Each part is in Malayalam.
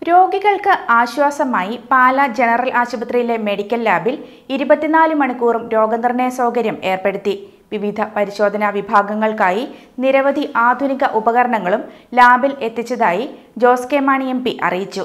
രോഗികൾക്ക് ആശ്വാസമായി പാല ജനറൽ ആശുപത്രിയിലെ മെഡിക്കൽ ലാബിൽ ഇരുപത്തിനാല് മണിക്കൂറും രോഗനിർണയ സൗകര്യം ഏർപ്പെടുത്തി വിവിധ പരിശോധനാ വിഭാഗങ്ങൾക്കായി നിരവധി ആധുനിക ഉപകരണങ്ങളും ലാബിൽ എത്തിച്ചതായി Jose K Mani M P അറിയിച്ചു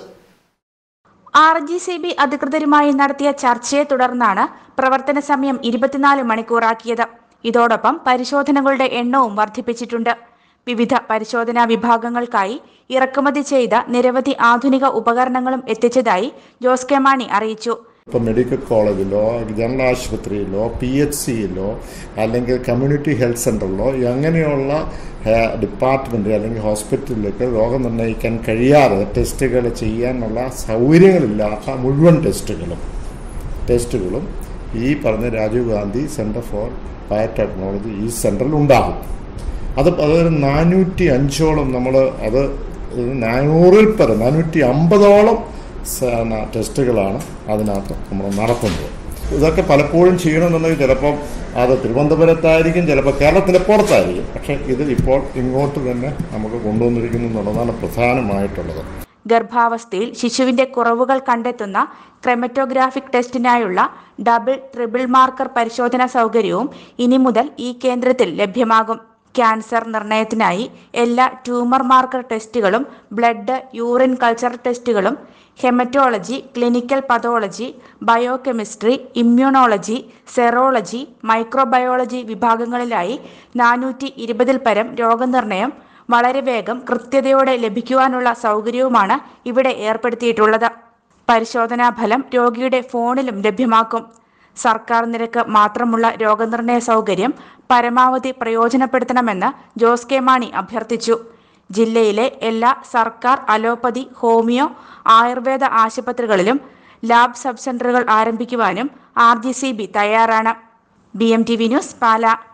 ആർ ജി സി ബി അധികൃതരുമായി നടത്തിയ ചർച്ചയെ തുടർന്നാണ് പ്രവർത്തന സമയം ഇരുപത്തിനാല് മണിക്കൂറാക്കിയത് ഇതോടൊപ്പം പരിശോധനകളുടെ എണ്ണവും വർദ്ധിപ്പിച്ചിട്ടുണ്ട് വിവിധ പരിശോധനാ വിഭാഗങ്ങൾക്കായി ഇറക്കുമതി ചെയ്ത നിരവധി ആധുനിക ഉപകരണങ്ങളും എത്തിച്ചതായി ജോസ് കെ മാണി അറിയിച്ചു ഇപ്പോൾ മെഡിക്കൽ കോളേജിലോ ജനറൽ ആശുപത്രിയിലോ പി എച്ച് സിയിലോ അല്ലെങ്കിൽ കമ്മ്യൂണിറ്റി ഹെൽത്ത് സെൻ്ററിലോ അങ്ങനെയുള്ള ഡിപ്പാർട്ട്മെൻറ്റ് അല്ലെങ്കിൽ ഹോസ്പിറ്റലിലേക്ക് രോഗം നിർണ്ണയിക്കാൻ കഴിയാതെ ടെസ്റ്റുകൾ ചെയ്യാനുള്ള സൗകര്യങ്ങളില്ലാത്ത മുഴുവൻ ടെസ്റ്റുകളും ടെസ്റ്റുകളും ഈ പറഞ്ഞ Rajiv Gandhi centre for biotechnology ഈ സെൻറ്ററിൽ ഉണ്ടാകും അത് അതൊരു നാനൂറ്റി അഞ്ചോളം നമ്മൾ അത് നാനൂറിൽ പരം നാനൂറ്റി അമ്പതോളം ടെസ്റ്റുകളാണ് അതിനകത്ത് നമ്മൾ നടത്തുന്നത് ഇതൊക്കെ പലപ്പോഴും ചെയ്യണമെന്നുണ്ടെങ്കിൽ ചിലപ്പം അത് തിരുവനന്തപുരത്തായിരിക്കും ചിലപ്പോൾ കേരളത്തിലെ പുറത്തായിരിക്കും പക്ഷേ ഇത് ഇപ്പോൾ ഇങ്ങോട്ട് തന്നെ നമുക്ക് കൊണ്ടുവന്നിരിക്കുന്നു എന്നുള്ളതാണ് പ്രധാനമായിട്ടുള്ളത് ഗർഭാവസ്ഥയിൽ ശിശുവിന്റെ കുറവുകൾ കണ്ടെത്തുന്ന ക്രെമറ്റോഗ്രാഫിക് ടെസ്റ്റിനായുള്ള ഡബിൾ ട്രിപ്പിൾ മാർക്കർ പരിശോധനാ സൗകര്യവും ഇനി മുതൽ ഈ കേന്ദ്രത്തിൽ ലഭ്യമാകും ക്യാൻസർ നിർണയത്തിനായി എല്ലാ ട്യൂമർ മാർക്കർ ടെസ്റ്റുകളും ബ്ലഡ് യൂറിൻ കൾച്ചർ ടെസ്റ്റുകളും haematology clinical pathology biochemistry immunology serology microbiology വിഭാഗങ്ങളിലായി നാനൂറ്റി ഇരുപതിൽ പരം രോഗനിർണയം വളരെ വേഗം കൃത്യതയോടെ ലഭിക്കുവാനുള്ള സൗകര്യവുമാണ് ഇവിടെ ഏർപ്പെടുത്തിയിട്ടുള്ളത് പരിശോധനാ ഫലം രോഗിയുടെ ഫോണിലും ലഭ്യമാക്കും സർക്കാർ നിരക്ക് മാത്രമുള്ള രോഗനിർണയ സൗകര്യം പരമാവധി പ്രയോജനപ്പെടുത്തണമെന്ന് ജോസ് കെ മാണി അഭ്യർത്ഥിച്ചു ജില്ലയിലെ എല്ലാ സർക്കാർ അലോപ്പതി ഹോമിയോ ആയുർവേദ ആശുപത്രികളിലും ലാബ് സബ് സെന്ററുകൾ ആരംഭിക്കുവാനും ആർ ജി സി ബി തയ്യാറാണ് B M T V news പാല